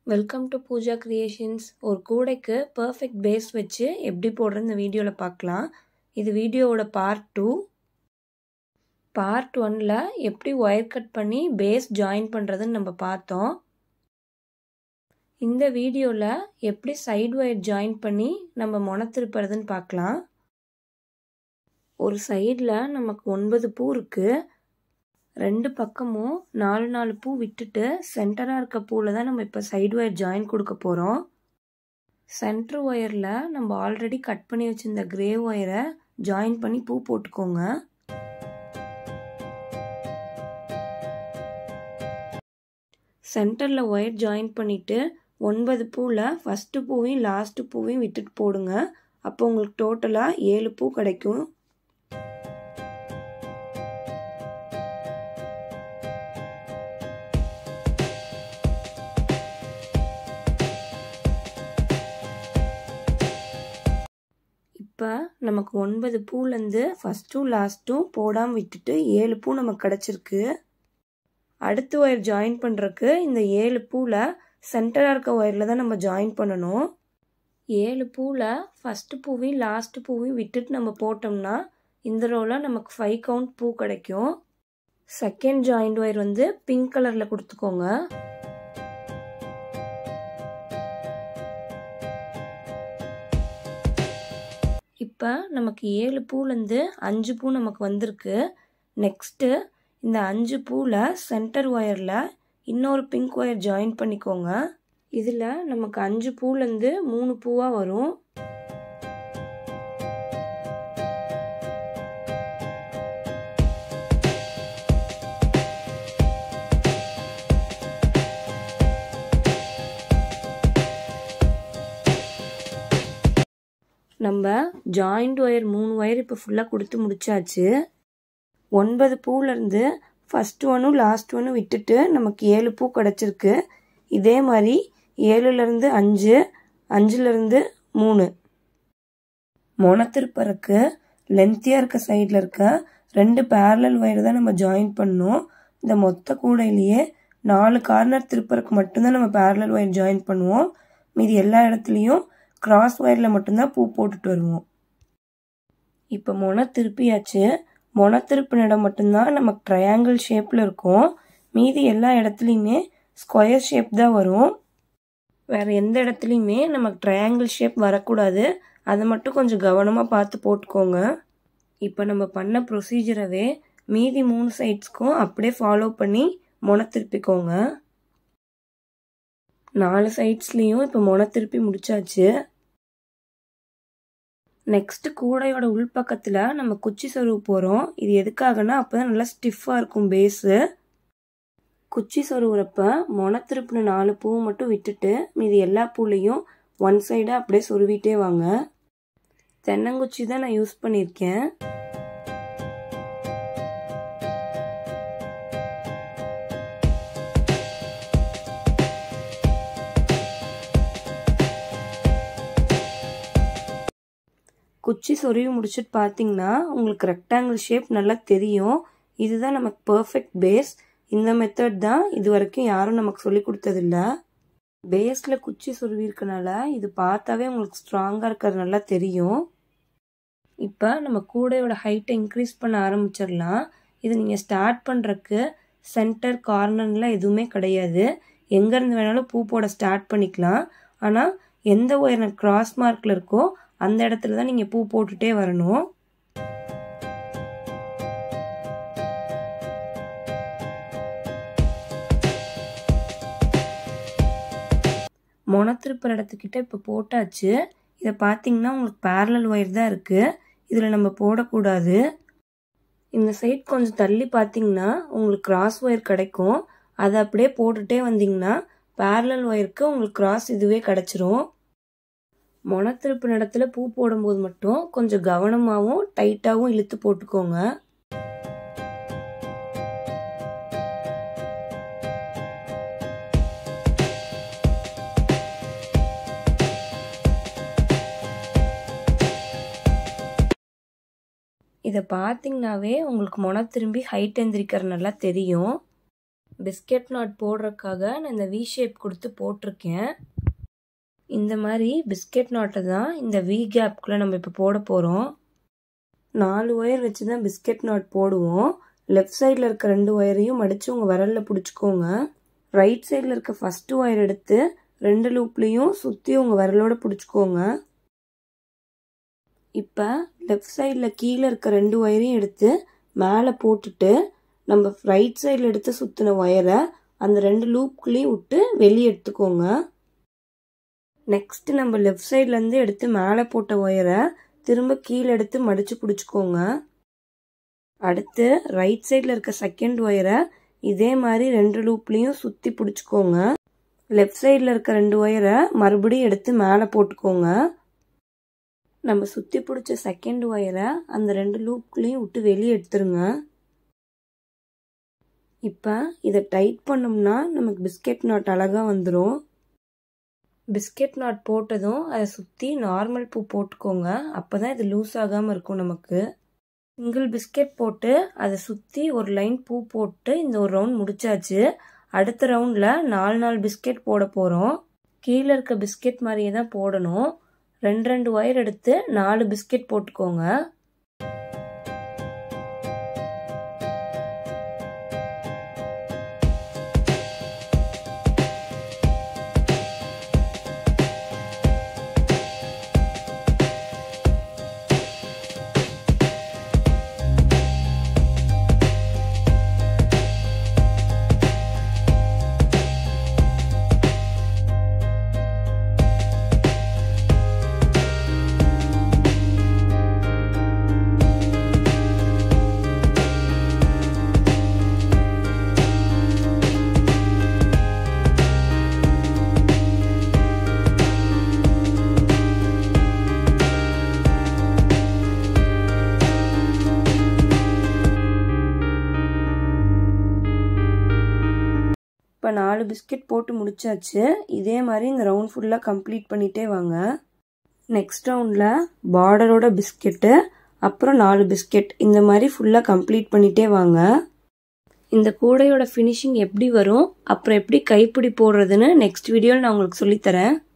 welcome to Pooja creations ஒரு கூடைக்கு perfect base வச்சு எப்படி போடுறது இந்த வீடியோவில் பார்க்கலாம் இது வீடியோவோட பார்ட் டூ பார்ட் ஒனில் எப்படி ஒயர் கட் பண்ணி பேஸ் ஜாயின் பண்ணுறதுன்னு நம்ம பார்த்தோம் இந்த வீடியோவில் எப்படி சைடு ஒயர் ஜாயின் பண்ணி நம்ம முனத்திருப்புறதுன்னு பார்க்கலாம் ஒரு சைடில் நமக்கு ஒன்பது பூ இருக்குது ரெண்டு பக்கமும் நாலு நாலு பூ விட்டுட்டு சென்டராக இருக்க பூவில் தான் நம்ம இப்போ சைடு ஒயர் ஜாயின் கொடுக்க போகிறோம் சென்டர் ஒயரில் நம்ம ஆல்ரெடி கட் பண்ணி வச்சுருந்த கிரே ஒயரை ஜாயின் பண்ணி பூ போட்டுக்கோங்க சென்டரில் ஒயர் ஜாயின் பண்ணிவிட்டு ஒன்பது பூவில் ஃபஸ்ட்டு பூவையும் லாஸ்ட்டு பூவையும் விட்டுட்டு போடுங்க அப்போ உங்களுக்கு டோட்டலாக ஏழு பூ கிடைக்கும் இப்போ நமக்கு ஒன்பது பூலேருந்து ஃபஸ்ட்டும் லாஸ்ட்டும் போடாமல் விட்டுட்டு ஏழு பூ நமக்கு கிடச்சிருக்கு அடுத்த ஒயர் ஜாயின் பண்ணுறக்கு இந்த ஏழு பூவில் சென்டராக இருக்க ஒயரில் தான் நம்ம ஜாயின் பண்ணணும் ஏழு பூவில் ஃபஸ்ட்டு பூவையும் லாஸ்ட்டு பூவையும் விட்டுட்டு நம்ம போட்டோம்னா இந்த ரோவில் நமக்கு ஃபைவ் கவுண்ட் பூ கிடைக்கும் செகண்ட் ஜாயிண்ட் ஒயர் வந்து பிங்க் கலரில் கொடுத்துக்கோங்க இப்போ நமக்கு ஏழு பூலேருந்து அஞ்சு பூ நமக்கு வந்திருக்கு நெக்ஸ்ட்டு இந்த அஞ்சு பூவில் சென்டர் ஒயரில் இன்னொரு பிங்க் ஒயர் ஜாயின் பண்ணிக்கோங்க இதில் நமக்கு அஞ்சு பூலேருந்து மூணு பூவாக வரும் நம்ம ஜாயிண்ட் ஒயர் மூணு ஒயர் இப்போ ஃபுல்லாக கொடுத்து முடிச்சாச்சு ஒன்பது பூலேருந்து ஃபஸ்ட் ஒன்னும் லாஸ்ட் ஒன்னும் விட்டுட்டு நமக்கு ஏழு பூ கிடச்சிருக்கு இதே மாதிரி ஏழுலேருந்து அஞ்சு அஞ்சுலேருந்து மூணு மொனத்திருப்பறக்கு லென்த்தியாக இருக்க சைடில் இருக்க ரெண்டு பேரலல் ஒயர் தான் நம்ம ஜாயின் பண்ணோம் இந்த மொத்த கூடையிலேயே நாலு கார்னர் திருப்பறக்கு மட்டும்தான் நம்ம பேரலல் ஒயர் ஜாயின் பண்ணுவோம் மீதி எல்லா இடத்துலையும் கிராஸ் ஒயரில் மட்டும்தான் பூ போட்டுட்டு வருவோம் இப்போ மொன திருப்பியாச்சு மொன திருப்பின இடம் மட்டும்தான் நமக்கு ட்ரையாங்கிள் ஷேப்பில் இருக்கும் மீதி எல்லா இடத்துலையுமே ஸ்கொயர் ஷேப் தான் வரும் வேறு எந்த இடத்துலையுமே நமக்கு ட்ரையாங்கிள் ஷேப் வரக்கூடாது அதை மட்டும் கொஞ்சம் கவனமாக பார்த்து போட்டுக்கோங்க இப்போ நம்ம பண்ண ப்ரொசீஜரவே மீதி மூணு சைட்ஸ்க்கும் அப்படியே ஃபாலோ பண்ணி மொன திருப்பிக்கோங்க நாலு சைட்ஸ்லேயும் இப்போ மொன திருப்பி முடிச்சாச்சு நெக்ஸ்ட் கூடையோட உள்பக்கத்தில் நம்ம குச்சி சொருவு போகிறோம் இது எதுக்காகனா அப்போ தான் நல்லா ஸ்டிஃபாக இருக்கும் பேஸு குச்சி சொருவுறப்ப மொன திருப்பின நாலு பூ மட்டும் விட்டுட்டு மீதி எல்லா பூலையும் ஒன் சைடாக அப்படியே சொருவிட்டே வாங்க தென்னங்குச்சி தான் நான் யூஸ் பண்ணியிருக்கேன் குச்சி சொருவி முடிச்சுட்டு பார்த்தீங்கன்னா உங்களுக்கு ரெக்டாங்கிள் ஷேப் நல்லா தெரியும் இதுதான் நமக்கு பர்ஃபெக்ட் பேஸ் இந்த மெத்தட் தான் இது வரைக்கும் யாரும் நமக்கு சொல்லி கொடுத்ததில்ல பேஸில் குச்சி சொருவி இருக்கனால இது பார்த்தாவே உங்களுக்கு ஸ்ட்ராங்காக இருக்கிறது நல்லா தெரியும் இப்போ நம்ம கூடையோட ஹைட்டை இன்க்ரீஸ் பண்ண ஆரம்பிச்சிடலாம் இது நீங்கள் ஸ்டார்ட் பண்ணுறக்கு சென்டர் கார்னர்லாம் எதுவுமே கிடையாது எங்கேருந்து வேணாலும் பூ போட ஸ்டார்ட் பண்ணிக்கலாம் ஆனால் எந்த ஒயர் கிராஸ் மார்க்கில் இருக்கோ அந்த இடத்துல தான் நீங்கள் பூ போட்டுட்டே வரணும் மொனத்திருப்புற இடத்துக்கிட்ட இப்போ போட்டாச்சு இதை பார்த்தீங்கன்னா உங்களுக்கு பேரலல் ஒயர் தான் இருக்குது இதில் நம்ம போடக்கூடாது இந்த சைட் கொஞ்சம் தள்ளி பார்த்தீங்கன்னா உங்களுக்கு கிராஸ் ஒயர் கிடைக்கும் அதை அப்படியே போட்டுகிட்டே வந்தீங்கன்னா பேரலல் ஒயருக்கு உங்களுக்கு கிராஸ் இதுவே கிடச்சிரும் மொனத்திருப்பு இடத்துல பூ போடும்போது மட்டும் கொஞ்சம் கவனமாகவும் டைட்டாகவும் இழுத்து போட்டுக்கோங்க இதை பார்த்தீங்கன்னாவே உங்களுக்கு மொன திரும்பி ஹைட் எந்திரிக்கிற நல்லா தெரியும் பிஸ்கெட் நாட் போடுறதுக்காக நான் இந்த வி ஷேப் கொடுத்து போட்டிருக்கேன் இந்த மாதிரி பிஸ்கெட் நாட்டை தான் இந்த வி கேப்குள்ளே நம்ம இப்போ போட போகிறோம் நாலு ஒயர் வச்சு தான் பிஸ்கெட் நாட் போடுவோம் லெஃப்ட் சைடில் இருக்க ரெண்டு ஒயரையும் மடித்து உங்கள் விரலில் பிடிச்சிக்கோங்க ரைட் சைடில் இருக்க ஃபஸ்ட்டு ஒயர் எடுத்து ரெண்டு லூப்லேயும் சுற்றி உங்கள் விரலோட பிடிச்சிக்கோங்க இப்போ லெஃப்ட் சைடில் கீழே இருக்க ரெண்டு ஒயரையும் எடுத்து மேலே போட்டுட்டு நம்ம ரைட் சைடில் எடுத்து சுற்றின ஒயரை அந்த ரெண்டு லூப்குள்ளேயும் விட்டு வெளியே எடுத்துக்கோங்க நெக்ஸ்ட் நம்ம லெஃப்ட் சைட்லேருந்து எடுத்து மேலே போட்ட ஒயரை திரும்ப கீழே எடுத்து மடித்து பிடிச்சிக்கோங்க அடுத்து ரைட் சைடில் இருக்க செகண்ட் ஒயரை இதே மாதிரி ரெண்டு லூப்லேயும் சுற்றி பிடிச்சிக்கோங்க லெஃப்ட் சைடில் இருக்க ரெண்டு ஒயரை மறுபடியும் எடுத்து மேலே போட்டுக்கோங்க நம்ம சுற்றி பிடிச்ச செகண்ட் ஒயரை அந்த ரெண்டு லூப்குள்ளேயும் விட்டு வெளியே எடுத்துருங்க இப்போ இதை டைட் பண்ணோம்னா நமக்கு பிஸ்கெட் நாட் அழகாக வந்துடும் பிஸ்கெட் நாட் போட்டதும் அதை சுற்றி நார்மல் பூ போட்டுக்கோங்க அப்போ தான் இது லூஸ் ஆகாமல் இருக்கும் நமக்கு சிங்கிள் பிஸ்கெட் போட்டு அதை சுற்றி ஒரு லைன் பூ போட்டு இந்த ஒரு ரவுண்ட் முடிச்சாச்சு அடுத்த ரவுண்டில் நாலு நாலு பிஸ்கெட் போட போகிறோம் கீழே இருக்க பிஸ்கெட் மாதிரியே தான் போடணும் ரெண்டு ரெண்டு ஒயர் எடுத்து நாலு பிஸ்கெட் போட்டுக்கோங்க இப்போ நாலு பிஸ்கெட் போட்டு முடிச்சாச்சு இதே மாதிரி இந்த ரவுண்ட் ஃபுல்லாக கம்ப்ளீட் பண்ணிகிட்டே வாங்க நெக்ஸ்ட் ரவுண்டில் பார்டரோட பிஸ்கெட்டு அப்புறம் நாலு பிஸ்கெட் இந்த மாதிரி ஃபுல்லாக கம்ப்ளீட் பண்ணிகிட்டே வாங்க இந்த கூடையோட ஃபினிஷிங் எப்படி வரும் அப்புறம் எப்படி கைப்பிடி போடுறதுன்னு நெக்ஸ்ட் வீடியோவில் நான் உங்களுக்கு சொல்லித்தரேன்